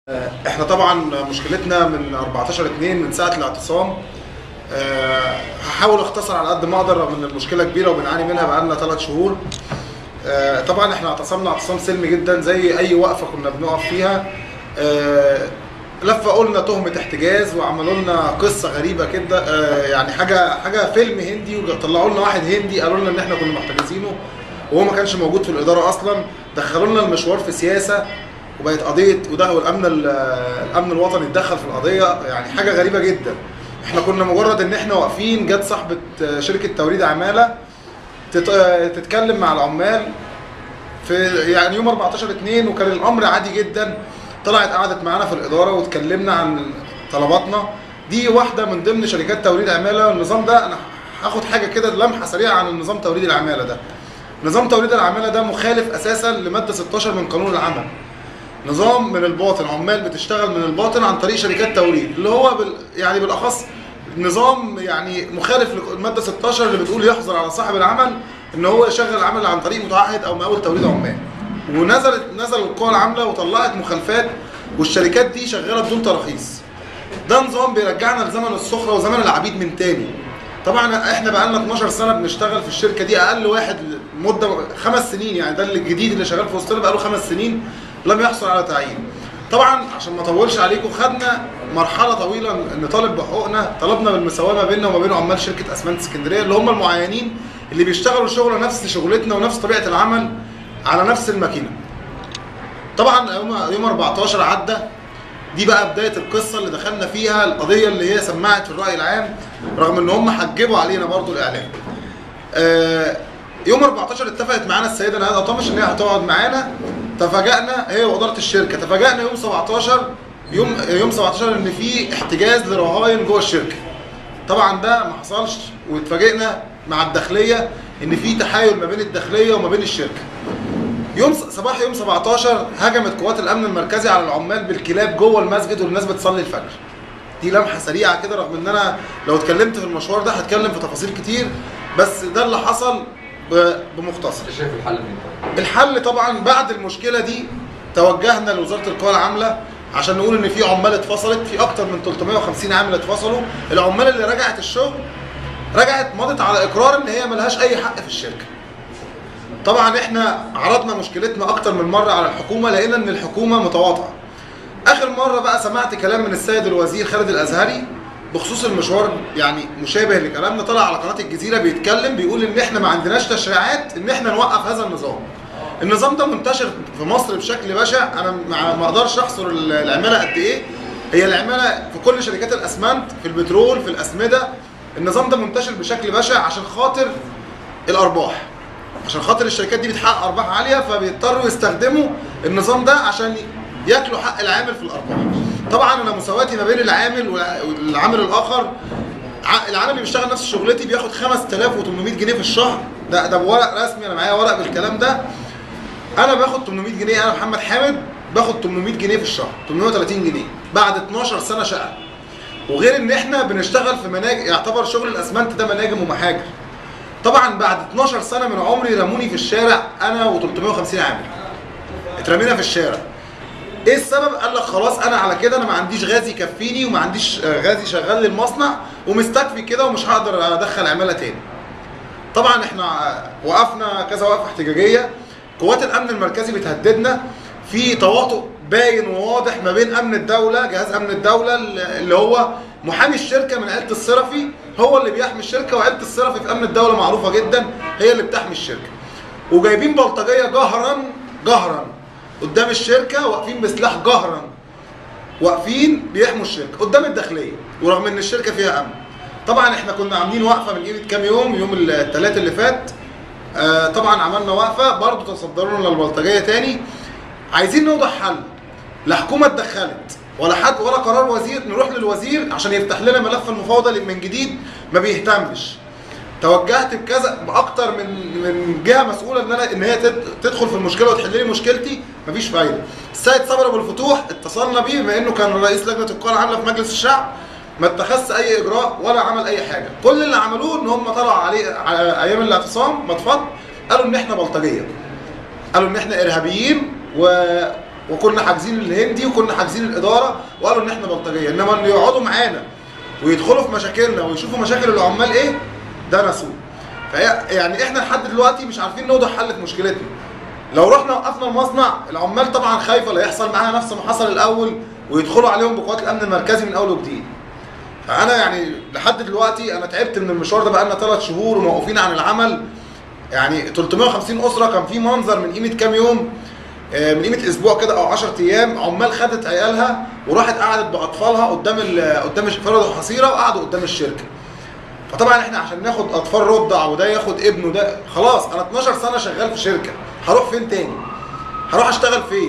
احنا طبعا مشكلتنا من 14 2 من ساعه الاعتصام أه هحاول اختصر على قد ما اقدر رغم ان المشكله كبيره وبنعاني منها بقالنا ثلاث شهور أه طبعا احنا اعتصمنا اعتصام سلمي جدا زي اي وقفه كنا بنقف فيها أه لفه قلنا تهمه احتجاز وعملوا لنا قصه غريبه كده أه يعني حاجه حاجه فيلم هندي وطلعوا لنا واحد هندي قالوا لنا ان احنا كنا محتجزينه وهو ما كانش موجود في الاداره اصلا دخلوا لنا المشوار في سياسه وبقت قضيه وده والامن الامن الوطني اتدخل في القضيه يعني حاجه غريبه جدا احنا كنا مجرد ان احنا واقفين جت صاحبه شركه توريد عماله تتكلم مع العمال في يعني يوم 14 2 وكان الامر عادي جدا طلعت قعدت معانا في الاداره واتكلمنا عن طلباتنا دي واحده من ضمن شركات توريد عماله النظام ده انا هاخد حاجه كده لمحه سريعه عن النظام توريد العماله ده نظام توريد العماله ده مخالف اساسا لماده 16 من قانون العمل نظام من الباطن عمال بتشتغل من الباطن عن طريق شركات توريد اللي هو بال يعني بالاخص نظام يعني مخالف للماده 16 اللي بتقول يحظر على صاحب العمل ان هو يشغل العمل عن طريق متعهد او مقاول توريد عمال ونزلت نزل القوى العامله وطلعت مخالفات والشركات دي شغاله بدون تراخيص ده نظام بيرجعنا لزمن السخره وزمن العبيد من تاني طبعا احنا بقى لنا 12 سنه بنشتغل في الشركه دي اقل واحد مده خمس سنين يعني ده الجديد اللي شغال في وسطنا بقى له خمس سنين لم يحصل على تعيين طبعا عشان ما اطولش عليكم خدنا مرحله طويله نطالب بحقوقنا طلبنا بالمساواه ما بيننا وما بين عمال شركه اسمنت اسكندريه اللي هم المعينين اللي بيشتغلوا شغل نفس شغلتنا ونفس طبيعه العمل على نفس الماكينه طبعا يوم يوم 14 عدى دي بقى بدايه القصه اللي دخلنا فيها القضيه اللي هي سمعت في الراي العام رغم ان هم حجبوا علينا برضو الاعلام آه يوم 14 اتفقت معانا السيده نهاد قطامش ان هي هتقعد معانا تفاجئنا هي واداره الشركه تفاجئنا يوم 17 يوم يوم 17 ان في احتجاز لرهاين جوه الشركه طبعا ده ما حصلش واتفاجئنا مع الداخليه ان في تحايل ما بين الداخليه وما بين الشركه يوم صباح يوم 17 هجمت قوات الامن المركزي على العمال بالكلاب جوه المسجد والناس بتصلي الفجر دي لمحه سريعه كده رغم ان انا لو اتكلمت في المشوار ده هتكلم في تفاصيل كتير بس ده اللي حصل بمختصر شايف الحل مين طيب؟ الحل طبعا بعد المشكله دي توجهنا لوزاره القوى العامله عشان نقول ان في عمال اتفصلت في اكتر من 350 عامل اتفصلوا العمال اللي رجعت الشغل رجعت مضت على اقرار ان هي ملهاش اي حق في الشركه طبعا احنا عرضنا مشكلتنا اكتر من مره على الحكومه لقينا ان الحكومه متواطئه اخر مره بقى سمعت كلام من السيد الوزير خالد الازهري بخصوص المشوار يعني مشابه لكلامنا طلع على قناه الجزيره بيتكلم بيقول ان احنا ما عندناش تشريعات ان احنا نوقف هذا النظام. النظام ده منتشر في مصر بشكل بشع انا ما اقدرش احصر العماله قد ايه هي العماله في كل شركات الاسمنت في البترول في الاسمده النظام ده منتشر بشكل بشع عشان خاطر الارباح. عشان خاطر الشركات دي بتحقق ارباح عاليه فبيضطروا يستخدموا النظام ده عشان ياكلوا حق العامل في الارباح. طبعا انا مساواتي ما بين العامل والعامل الاخر العامل اللي بيشتغل نفس شغلتي بياخد 5800 جنيه في الشهر ده ده بورق رسمي انا معايا ورق بالكلام ده انا باخد 800 جنيه انا محمد حامد باخد 800 جنيه في الشهر 830 جنيه بعد 12 سنه شقه وغير ان احنا بنشتغل في مناجم يعتبر شغل الاسمنت ده مناجم ومحاجر طبعا بعد 12 سنه من عمري رموني في الشارع انا و350 عامل اترمينا في الشارع ايه السبب؟ قال لك خلاص انا على كده انا ما عنديش غاز يكفيني وما عنديش غاز يشغل لي المصنع ومستكفي كده ومش هقدر ادخل عماله تاني. طبعا احنا وقفنا كذا وقفه احتجاجيه قوات الامن المركزي بتهددنا في تواطؤ باين وواضح ما بين امن الدوله جهاز امن الدوله اللي هو محامي الشركه من عيله الصرفي هو اللي بيحمي الشركه وعيله الصرفي في امن الدوله معروفه جدا هي اللي بتحمي الشركه. وجايبين بلطجيه جهرا جهرا قدام الشركه واقفين بسلاح جهرا واقفين بيحموا الشركه قدام الداخليه ورغم ان الشركه فيها امن طبعا احنا كنا عاملين وقفه من قيمه كام يوم يوم الثلاث اللي فات آه طبعا عملنا وقفه برضه تصدروا لنا البلطجيه تاني عايزين نوضح حل لا حكومه اتدخلت ولا حد ولا قرار وزير نروح للوزير عشان يفتح لنا ملف المفاوضه من جديد ما بيهتمش توجهت بكذا باكتر من من جهه مسؤوله ان انا ان هي تدخل في المشكله وتحل لي مشكلتي مفيش فايده. السيد صبري ابو الفتوح اتصلنا بيه بما انه كان رئيس لجنه القوى العامله في مجلس الشعب ما اتخذش اي اجراء ولا عمل اي حاجه، كل اللي عملوه ان هم طلعوا عليه على ايام الاعتصام مطفط قالوا ان احنا بلطجيه. قالوا ان احنا ارهابيين و وكنا حاجزين الهندي وكنا حاجزين الاداره وقالوا ان احنا بلطجيه انما ان يقعدوا معانا ويدخلوا في مشاكلنا ويشوفوا مشاكل العمال ايه ده نسوء فهي يعني احنا لحد دلوقتي مش عارفين نوضح حل في مشكلتنا لو رحنا وقفنا المصنع العمال طبعا خايفه لا يحصل معاها نفس ما حصل الاول ويدخلوا عليهم بقوات الامن المركزي من اول وجديد فانا يعني لحد دلوقتي انا تعبت من المشوار ده بقالنا ثلاث شهور وموقوفين عن العمل يعني 350 اسره كان في منظر من قيمه كام يوم آه، من قيمه اسبوع كده او 10 ايام عمال خدت عيالها وراحت قعدت باطفالها قدام ال- قدام الش- فرضوا حصيره وقعدوا قدام الشركه فطبعا احنا عشان ناخد اطفال رضع وده ياخد ابنه ده خلاص انا 12 سنه شغال في شركه هروح فين تاني هروح اشتغل فين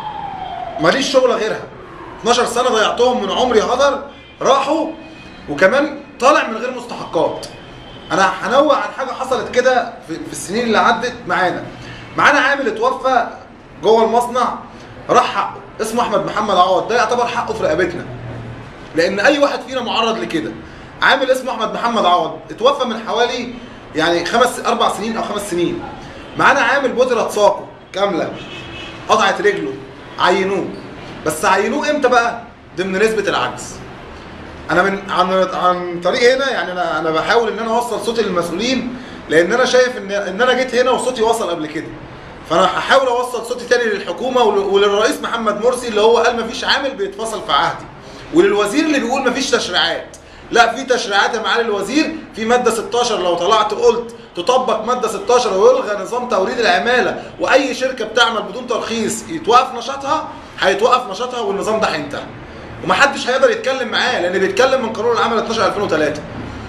ماليش شغل غيرها 12 سنه ضيعتهم من عمري هدر راحوا وكمان طالع من غير مستحقات انا هنوع عن حاجه حصلت كده في, في السنين اللي عدت معانا معانا عامل اتوفى جوه المصنع راح حقه اسمه احمد محمد عوض ده يعتبر حقه في رقبتنا لان اي واحد فينا معرض لكده عامل اسمه احمد محمد عوض اتوفى من حوالي يعني خمس اربع سنين او خمس سنين معانا عامل بودرة ساقه كامله قطعت رجله عينوه بس عينوه امتى بقى ضمن نسبه العجز انا من عن عن طريق هنا يعني انا انا بحاول ان انا اوصل صوتي للمسؤولين لان انا شايف ان ان انا جيت هنا وصوتي وصل قبل كده فانا هحاول اوصل صوتي تاني للحكومه ول- وللرئيس محمد مرسي اللي هو قال مفيش عامل بيتفصل في عهدي وللوزير اللي بيقول مفيش تشريعات لا في تشريعات يا معالي الوزير في ماده 16 لو طلعت قلت تطبق ماده 16 ويلغى نظام توريد العماله واي شركه بتعمل بدون ترخيص يتوقف نشاطها هيتوقف نشاطها والنظام ده هينتهي ومحدش هيقدر يتكلم معاه لان بيتكلم من قانون العمل 12 2003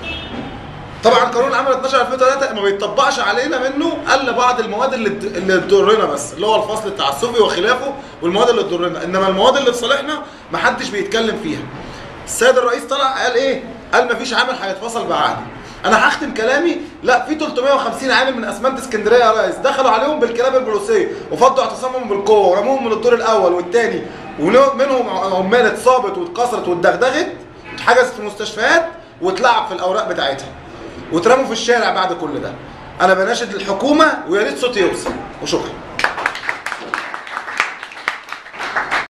طبعا قانون العمل 12 2003 ما بيطبقش علينا منه الا بعض المواد اللي اللي تضرنا بس اللي هو الفصل التعسفي وخلافه والمواد اللي تضرنا انما المواد اللي في صالحنا ما حدش بيتكلم فيها السيد الرئيس طلع قال ايه قال ما فيش عامل هيتفصل بعقدي انا هختم كلامي لا في 350 عامل من اسمنت اسكندريه يا ريس دخلوا عليهم بالكلاب البوليسيه وفضوا اعتصامهم بالقوه ورموهم من الدور الاول والثاني ومنهم عمال اتصابت واتكسرت واتدغدغت واتحجزت في المستشفيات واتلعب في الاوراق بتاعتها واترموا في الشارع بعد كل ده انا بناشد الحكومه ويا ريت صوتي يوصل وشكرا